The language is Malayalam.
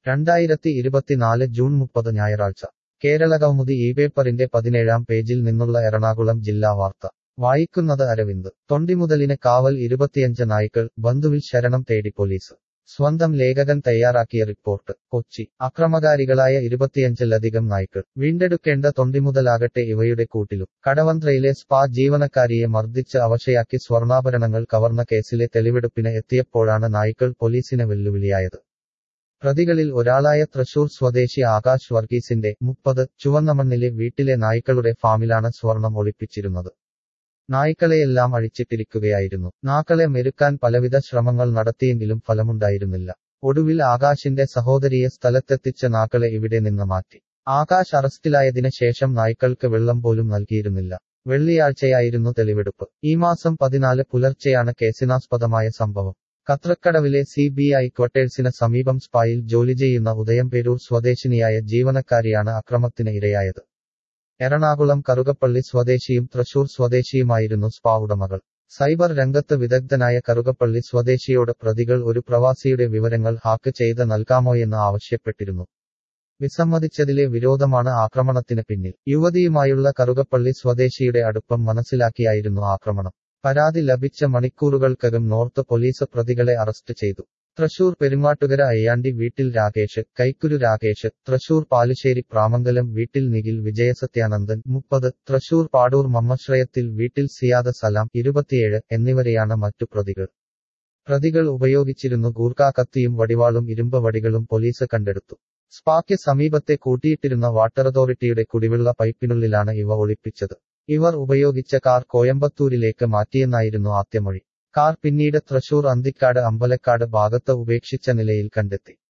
രണ്ടായിരത്തി ഇരുപത്തിനാല് ജൂൺ മുപ്പത് ഞായറാഴ്ച കേരളകൗമുദി ഈ പേപ്പറിന്റെ പതിനേഴാം പേജിൽ നിന്നുള്ള എറണാകുളം ജില്ലാ വാർത്ത വായിക്കുന്നത് അരവിന്ദ് തൊണ്ടിമുതലിന് കാവൽ ഇരുപത്തിയഞ്ച് നായ്ക്കൾ ബന്ധുവിൽ ശരണം തേടി പോലീസ് സ്വന്തം ലേഖകൻ തയ്യാറാക്കിയ റിപ്പോർട്ട് കൊച്ചി അക്രമകാരികളായ ഇരുപത്തിയഞ്ചിലധികം നായ്ക്കൾ വീണ്ടെടുക്കേണ്ട തൊണ്ടിമുതലാകട്ടെ ഇവയുടെ കൂട്ടിലും കടവന്ത്രയിലെ സ്പാ ജീവനക്കാരിയെ മർദ്ദിച്ച് അവശയാക്കി സ്വർണ്ണാഭരണങ്ങൾ കവർന്ന കേസിലെ തെളിവെടുപ്പിന് എത്തിയപ്പോഴാണ് നായ്ക്കൾ പോലീസിന് വെല്ലുവിളിയായത് പ്രതികളിൽ ഒരാളായ തൃശൂർ സ്വദേശി ആകാശ് വർഗീസിന്റെ മുപ്പത് ചുവന്നമണ്ണിലെ വീട്ടിലെ നായ്ക്കളുടെ ഫാമിലാണ് സ്വർണം ഒളിപ്പിച്ചിരുന്നത് നായ്ക്കളെയെല്ലാം അഴിച്ചിട്ടിരിക്കുകയായിരുന്നു നാക്കളെ മെരുക്കാൻ പലവിധ ശ്രമങ്ങൾ നടത്തിയെങ്കിലും ഫലമുണ്ടായിരുന്നില്ല ഒടുവിൽ ആകാശിന്റെ സഹോദരിയെ സ്ഥലത്തെത്തിച്ച നാക്കളെ ഇവിടെ നിന്ന് മാറ്റി ആകാശ് അറസ്റ്റിലായതിനു ശേഷം നായ്ക്കൾക്ക് വെള്ളം പോലും നൽകിയിരുന്നില്ല വെള്ളിയാഴ്ചയായിരുന്നു തെളിവെടുപ്പ് ഈ മാസം പതിനാല് പുലർച്ചെയാണ് കേസിനാസ്പദമായ സംഭവം കത്രക്കടവിലെ സി ബി ഐ ക്വാർട്ടേഴ്സിന് സമീപം സ്പായിൽ ജോലി ചെയ്യുന്ന ഉദയംപേരൂർ സ്വദേശിനിയായ ജീവനക്കാരിയാണ് അക്രമത്തിന് ഇരയായത് എറണാകുളം കറുകപ്പള്ളി സ്വദേശിയും തൃശൂർ സ്വദേശിയുമായിരുന്നു സ്പാ ഉടമകൾ സൈബർ രംഗത്ത് വിദഗ്ധനായ കറുകപ്പള്ളി സ്വദേശിയോട് പ്രതികൾ ഒരു പ്രവാസിയുടെ വിവരങ്ങൾ ഹാക്ക് ചെയ്ത് നൽകാമോയെന്ന് ആവശ്യപ്പെട്ടിരുന്നു വിസമ്മതിച്ചതിലെ വിരോധമാണ് ആക്രമണത്തിന് പിന്നിൽ യുവതിയുമായുള്ള കറുകപ്പള്ളി സ്വദേശിയുടെ അടുപ്പം മനസ്സിലാക്കിയായിരുന്നു ആക്രമണം പരാതി ലഭിച്ച മണിക്കൂറുകൾക്കകം നോർത്ത് പോലീസ് പ്രതികളെ അറസ്റ്റ് ചെയ്തു തൃശൂർ പെരുമാട്ടുകര അയ്യാണ്ടി വീട്ടിൽ രാകേഷ് കൈക്കുരു രാകേഷ് തൃശൂർ പാലുശ്ശേരി പ്രാമംഗലം വീട്ടിൽ നിഖിൽ വിജയസത്യാനന്ദൻ മുപ്പത് തൃശൂർ പാടൂർ മമ്മശ്രയത്തിൽ വീട്ടിൽ സിയാദ സലാം ഇരുപത്തിയേഴ് എന്നിവരെയാണ് മറ്റു പ്രതികൾ പ്രതികൾ ഉപയോഗിച്ചിരുന്നു ഗൂർഖ കത്തിയും വടിവാളും ഇരുമ്പ് വടികളും പോലീസ് കണ്ടെടുത്തു സ്പാക്ക് സമീപത്തെ കൂട്ടിയിട്ടിരുന്ന വാട്ടർ അതോറിറ്റിയുടെ കുടിവെള്ള പൈപ്പിനുള്ളിലാണ് ഇവ ഒളിപ്പിച്ചത് ഇവർ ഉപയോഗിച്ച കാർ കോയമ്പത്തൂരിലേക്ക് മാറ്റിയെന്നായിരുന്നു ആദ്യമൊഴി കാർ പിന്നീട് തൃശൂർ അന്തിക്കാട് അമ്പലക്കാട് ഭാഗത്ത് ഉപേക്ഷിച്ച നിലയിൽ കണ്ടെത്തി